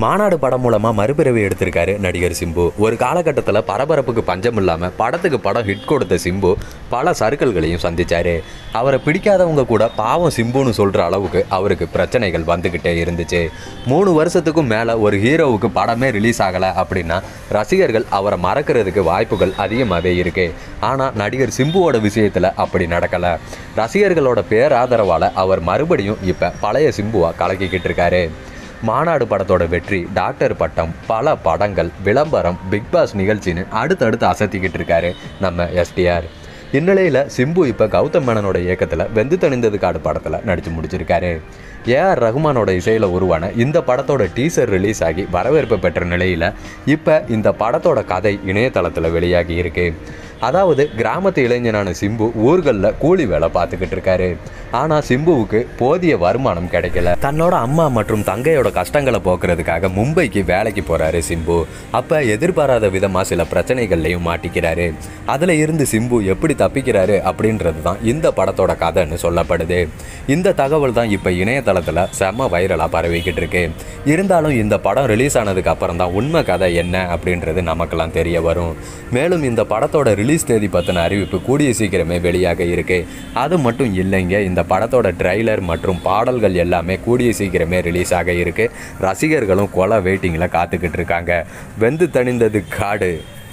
மாநாடு படம் மூலமா மறுபிறவி எடுத்திருக்காரு நடிகர் சிம்பு ஒரு காலகட்டத்தில் பரபரப்புக்கு பஞ்சம் இல்லாம படத்துக்கு படம் ஹிட் கொடுத்த சிம்பு பல சறுக்கல்களையும் சந்திச்சாரு அவரை பிடிக்காதவங்க கூட பாவம் சிம்புன்னு சொல்ற அளவுக்கு அவருக்கு பிரச்சனைகள் வந்துகிட்டே இருந்துச்சு மூணு வருஷத்துக்கும் மேல ஒரு ஹீரோவுக்கு படமே ரிலீஸ் ஆகல அப்படின்னா ரசிகர்கள் அவரை மறக்கிறதுக்கு வாய்ப்புகள் அதிகமாகவே இருக்கு ஆனா நடிகர் சிம்புவோட விஷயத்துல அப்படி நடக்கல ரசிகர்களோட பேராதரவால அவர் மறுபடியும் இப்ப பழைய சிம்புவா கலக்கிக்கிட்டு இருக்காரு மாநாடு படத்தோட வெற்றி டாக்டர் பட்டம் பல படங்கள் விளம்பரம் பிக் பாஸ் நிகழ்ச்சின்னு அடுத்தடுத்து அசத்திக்கிட்டு இருக்காரு நம்ம எஸ்டிஆர் இந்நிலையில் சிம்பு இப்போ கௌதம் மேனனோட இயக்கத்தில் வெந்து தணிந்தது காடு படத்தில் நடித்து முடிச்சிருக்காரு ஏஆர் ரகுமானோட இசையில் உருவான இந்த படத்தோட டீசர் ரிலீஸ் ஆகி வரவேற்பு பெற்ற நிலையில் இப்போ இந்த படத்தோட கதை இணையதளத்தில் வெளியாகி இருக்கு அதாவது கிராமத்து இளைஞனான சிம்பு ஊர்களில் கூலி வேலை பார்த்துக்கிட்டு இருக்காரு ஆனால் சிம்புவுக்கு போதிய வருமானம் கிடைக்கல தன்னோட அம்மா மற்றும் தங்கையோட கஷ்டங்களை போக்குறதுக்காக மும்பைக்கு வேலைக்கு போறாரு சிம்பு அப்ப எதிர்பாராத விதமா சில பிரச்சனைகள்லையும் மாட்டிக்கிறாரு அதுல இருந்து சிம்பு எப்படி தப்பிக்கிறாரு அப்படின்றது தான் இந்த படத்தோட கதைன்னு சொல்லப்படுது இந்த தகவல் தான் இப்ப இணையதளத்துல செம வைரலா பரவிக்கிட்டு இருக்கு இருந்தாலும் இந்த படம் ரிலீஸ் ஆனதுக்கு அப்புறம் தான் உண்மை கதை என்ன அப்படின்றது நமக்கெல்லாம் தெரிய வரும் மேலும் இந்த படத்தோட ரிலீஸ் தேதி பற்றின அறிவிப்பு கூடிய சீக்கிரமே வெளியாக இருக்கு அது மட்டும் இல்லைங்க இந்த படத்தோட ட்ரைலர் மற்றும் பாடல்கள் எல்லாமே கூடிய சீக்கிரமே ரிலீஸ் ஆக இருக்கு ரசிகர்களும் கொலை வெயிட்டிங்கில் காத்துக்கிட்டு இருக்காங்க வெந்து தணிந்தது காடு